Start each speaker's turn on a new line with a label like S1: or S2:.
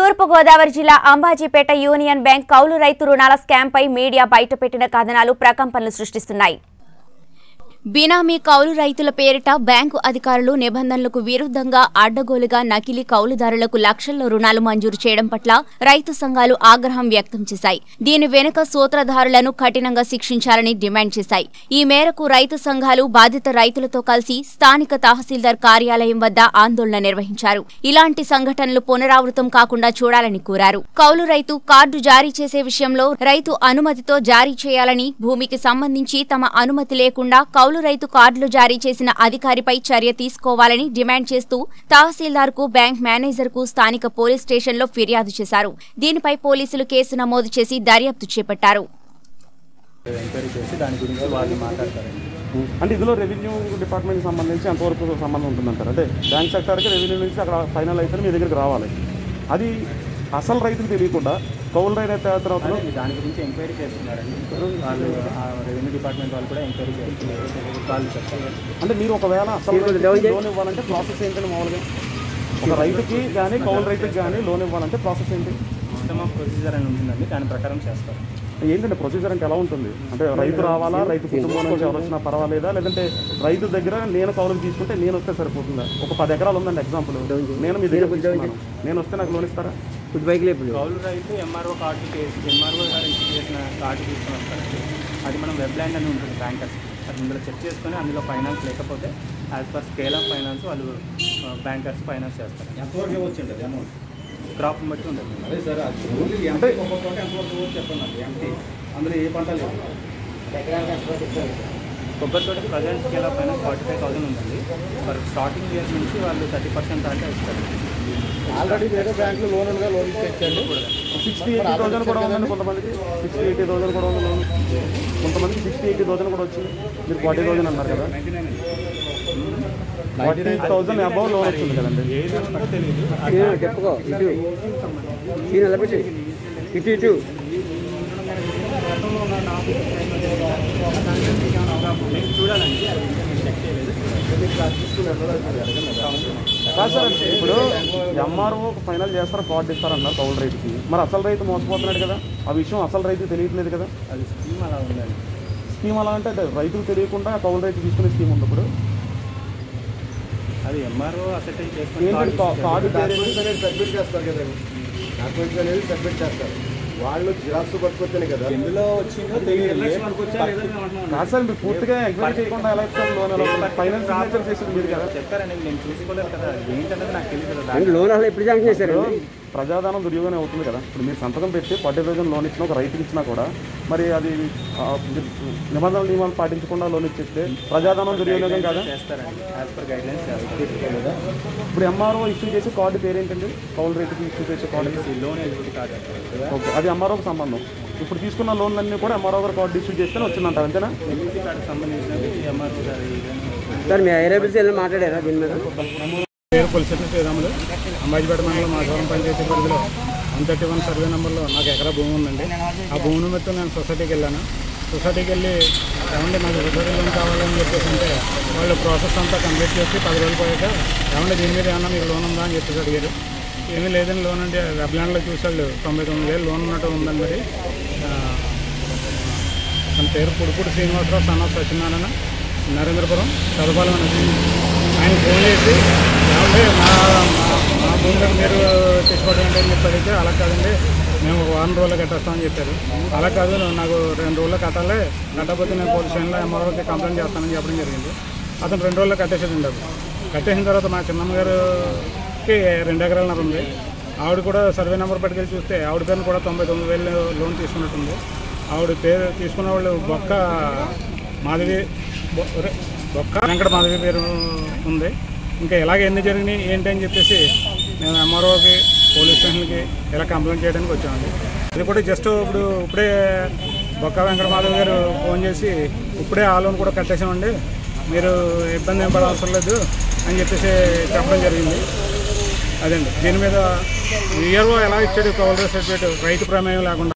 S1: తూర్పుగోదావరి జిల్లా Ambajipeta union bank కౌలు రైతు రుణాల స్కామ్పై మీడియా బయటపెట్టిన కథనాలు ప్రకంపనలు సృష్టిస్తున్నాయి బినామీ కౌలు రైతుల పేరిట బ్యాంకు అధికారులు నిబంధనలకు విరుద్ధంగా అడ్డగోలుగా నకిలీ కౌలుదారులకు లక్షల్లో రుణాలు మంజూరు చేయడం పట్ల రైతు సంఘాలు ఆగ్రహం వ్యక్తం చేశాయి దీని వెనుక సూత్రధారులను కఠినంగా శిక్షించాలని డిమాండ్ చేశాయి ఈ మేరకు రైతు సంఘాలు బాధిత రైతులతో కలిసి స్థానిక తహసీల్దార్ కార్యాలయం వద్ద ఆందోళన నిర్వహించారు ఇలాంటి సంఘటనలు పునరావృతం కాకుండా చూడాలని కోరారు కౌలు రైతు కార్డు జారీ చేసే విషయంలో రైతు అనుమతితో జారీ చేయాలని భూమికి సంబంధించి తమ అనుమతి లేకుండా కౌలు రైతు కార్డులు జారీ చేసిన అధికారిపై చర్య తీసుకోవాలని డిమాండ్ చేస్తూ తహసీల్దార్ కు బ్యాంక్ మేనేజర్ కు స్థానిక పోలీస్ స్టేషన్లో ఫిర్యాదు చేశారు దీనిపై పోలీసులు కేసు నమోదు చేసి దర్యాప్తు చేపట్టారు
S2: ఎంక్వైరీ చేసి దాని గురించి వాళ్ళు మాట్లాడతారండి
S3: అంటే ఇందులో రెవెన్యూ డిపార్ట్మెంట్ సంబంధించి అంతవరకు సంబంధం ఉంటుందంటారు అంటే బ్యాంక్ సెక్టార్కి రెవెన్యూ నుంచి అక్కడ ఫైనల్ అయితే మీ దగ్గరికి రావాలి అది అసలు రైతులు తెలియకుండా కౌలు రైతు తర్వాత
S2: అదే దాని గురించి ఎంక్వైరీ చేస్తున్నారండి వాళ్ళు ఆ రెవెన్యూ డిపార్ట్మెంట్ వాళ్ళు కూడా ఎంక్వైరీ చేస్తున్నారు వాళ్ళు చెప్తారు
S3: అంటే మీరు ఒకవేళ అసలు రైతుకి లోన్ ఇవ్వాలంటే ప్రాసెస్ ఏంటండి మామూలుగా ఒక రైతుకి కానీ కౌలు రైతుకి కానీ లోన్ ఇవ్వాలంటే ప్రాసెస్ ఏంటి
S2: సిస్టమ్ ఆఫ్ ప్రొసీజర్ అని ఉంటుందండి దాని ప్రకారం చేస్తారు
S3: ఏంటంటే ప్రొసీజర్ అంటే ఎలా ఉంటుంది అంటే రైతు రావాలా రైతు కుటుంబం నుంచి ఎవరు వచ్చినా పర్వాలేదా లేదంటే రైతు దగ్గర నేను కౌలుకి తీసుకుంటే నేను వస్తే సరిపోతుందా ఒక పది ఎకరాలు ఉందండి ఎగ్జాంపుల్ నేను మీ దగ్గర తీసుకున్నాను. నేను వస్తే నాకు లోన్ ఇస్తారా
S2: కౌలు రైతు ఎంఆర్ఓ కార్డు చేసి ఎంఆర్ఓ గారు ఇష్యూ చేసిన కార్డు తీసుకొని వస్తారండి అది మనం వెబ్ ల్యాండ్ అని ఉంటుంది బ్యాంకర్స్ అది ఇందులో చెక్ చేసుకొని అందులో ఫైనాన్స్ లేకపోతే as per scale of finance వాళ్ళు బ్యాంకర్స్ ఫైనాన్స్ చేస్తారు
S4: ఎంతవరకు ఇవ్వచ్చు అండి అమౌంట్
S2: క్రాప్ బట్టి ఉంటుంది
S4: అదే సార్ అది ఓన్లీ ఎంటీ ఒక్కొక్క చోట ఎంతవరకు ఇవ్వచ్చు చెప్పండి నాకు ఎంటీ అందులో ఏ పంట లేదు
S2: కొబ్బరి తోటకి present scale of finance forty five thousand ఉందండి మరి స్టార్టింగ్ ఇయర్ నుంచి వాళ్ళు థర్టీ పర్సెంట్ అంటే ఇస్తారు
S4: ఆల్రెడీ వేరే బ్యాంకులు లోన్లుగా లోన్ ఇచ్చేయండి
S3: సిక్స్టీ ఎయిటీ థౌసండ్ కూడా ఉందండి కొంతమందికి సిక్స్టీ ఎయిటీ థౌసండ్ కూడా ఉంది లోన్ కొంతమందికి సిక్స్టీ ఎయిటీ థౌసండ్ కూడా వచ్చింది మీరు ఫార్టీ థౌసండ్ అన్నారు కదా ఫార్టీ థౌసండ్ అబౌవ్ లోన్ వచ్చింది కదండి
S2: ఏది ఉందో తెలియదు
S5: చెప్పుకో ఇటు సీన్ నిలబెట్టి ఇటు ఇటు
S2: చూడాలండి అది నేను చెక్ చేయలేదు
S3: కాదు సార్ ఇప్పుడు ఎంఆర్ఓ ఫైనల్ చేస్తారు కార్డు ఇస్తారన్నారు కౌలు రైతుకి మరి అసలు రైతు మోసపోతున్నాడు కదా ఆ విషయం అసలు రైతు తెలియట్లేదు కదా
S2: అది స్కీమ్ అలా ఉందండి
S3: స్కీమ్ అలా అంటే అదే రైతుకు తెలియకుండా కౌలు రైతు తీసుకునే స్కీమ్ ఉంది ఇప్పుడు
S2: అది ఎంఆర్ఓ అసెట్ చేసుకుని
S3: ఏంటంటే కా- కార్డు పేరు ఏంటి?
S4: డాక్యుమెంట్స్ అనేది సబ్మిట్ చేస్తారు కదండి డాక్యుమెంట్స్ అనేది సబ్మిట్ చేస్తారు వాళ్ళు జిరాక్స్ పట్టుకొస్తేనే కదా
S2: ఎందులో వచ్చిందో తెలియదు
S3: కాదు సార్ మీరు పూర్తిగా ఎంక్వైరీ చేయకుండా ఎలా ఇస్తారు లోన్ ఎలా ఫైనల్ సిగ్నేచర్ చేసింది మీరు కదా
S2: చెప్తారండి నేను చూసుకోలేదు కదా ఏంటన్నది నాకు తెలియదు కదా
S5: అండ్ లోన్ అసలు ఎప్పుడు శాంక్షన్ చేశారు
S3: ప్రజాధనం దుర్యోగం అవుతుంది కదా ఇప్పుడు మీరు సంతకం పెట్టి పడ్డే రోజున లోన్ ఇచ్చినా ఒక రైతుకి ఇచ్చినా కూడా మరి అది ఆ, నిబంధనలు నియమాలు పాటించకుండా లోన్ ఇచ్చేస్తే ప్రజాధనం దుర్యోగం కదా
S2: చేస్తారండి యాజ్ పర్ గైడ్ లైన్స్ చేస్తారు
S3: ఇప్పుడు ఎంఆర్ఓ ఇష్యూ చేసే కార్డు పేరు ఏంటండి కౌలు రైతుకి ఇష్యూ చేసే కార్డు
S2: లోన్ ఎలిజిబిలిటీ కార్డు అంటారు
S3: ఓకే అది ఎంఆర్ఓకి సంబంధం ఇప్పుడు తీసుకున్న లోన్లన్నీ కూడా ఎంఆర్ఓ గారు కార్డు ఇష్యూ చేస్తేనే వచ్చిందంట అంతేనా
S2: ఎల్ఈసీ కార్డుకి సంబంధించినది ఎంఆర్ఓ గారు ఏదైనా
S5: సార్ మీ ఐరాబిల్స్ వెళ్ళి మాట్లాడారా దీని మీద
S6: పేరు పులిశెట్టి శ్రీరాములు అంబాజీపేట మండలం మాధవరం పంచాయతీ పరిధిలో వన్ థర్టీ వన్ సర్వే నెంబర్లో నాకు ఎకరా భూమి ఉందండి ఆ భూమి నిమిత్తం నేను సొసైటీకి వెళ్ళాను సొసైటీకి వెళ్ళి ఏమంటే నాకు సొసైటీ లోన్ కావాలని చెప్పేసి అంటే వాళ్ళు ప్రాసెస్ అంతా కంప్లీట్ చేసి పది రోజులు పోయాక ఏమంటే దీని మీద ఏమన్నా మీకు లోన్ ఉందా అని చెప్పేసి అడిగారు ఏమీ లేదని లోన్ అంటే వెబ్లాండ్లో చూసి వాళ్ళు తొంభై తొమ్మిది వేలు లోన్ ఉన్నట్టు ఉందని మరి ఆ, తన పేరు పుడుపుడు శ్రీనివాసరావు సన్ ఆఫ్ సత్యనారాయణ నరేంద్రపురం చదపాలం అనేది ఆయన ఫోన్ చేసి ఏమంటే మా మా- మా భూమిలో మీరు తెచ్చుకోవడం ఏంటి అని చెప్పి అడిగితే అలా కాదండి మేము ఒక వారం రోజులు కట్టేస్తామని చెప్పారు అలా కాదు నాకు రెండు రోజులు కట్టాలి కట్టకపోతే నేను పోలీస్ స్టేషన్లో ఎంఆర్ఓకి కంప్లైంట్ చేస్తానని చెప్పడం జరిగింది అతను రెండు రోజుల్లో కట్టేసాడు డబ్బు కట్టేసిన తర్వాత మా చిన్నమ్మ గారుకి రెండు ఎకరాలన్నర ఉంది ఆవిడ కూడా సర్వే నెంబర్ పట్టుకెళ్ళి చూస్తే ఆవిడ పేరున కూడా తొంభై తొమ్మిది వేలు లోన్ తీసుకున్నట్టుంది ఆవిడ పేరు తీసుకున్న వాళ్ళు బొక్క మాధవి బొ- ఒరే, బొక్క వెంకట మాధవి పేరు ఉంది ఇంకా ఇలాగ ఎన్ని జరిగినాయి ఏంటి అని చెప్పేసి మేము ఎంఆర్ఓకి పోలీస్ స్టేషన్కి ఇలా కంప్లైంట్ చేయడానికి వచ్చామండి ఇది కూడా జస్ట్ ఇప్పుడు ఇప్పుడే బొక్క వెంకట మాధవ్ గారు ఫోన్ చేసి ఇప్పుడే ఆ లోన్ కూడా కట్టేసామండి మీరు ఇబ్బంది ఏం పడవసరం లేదు అని చెప్పేసి చెప్పడం జరిగింది అదండి దీని మీద ఇయర్ఓ ఎలా ఇచ్చాడు కౌలు సర్టిఫికేట్ రైతు ప్రమేయం లేకుండా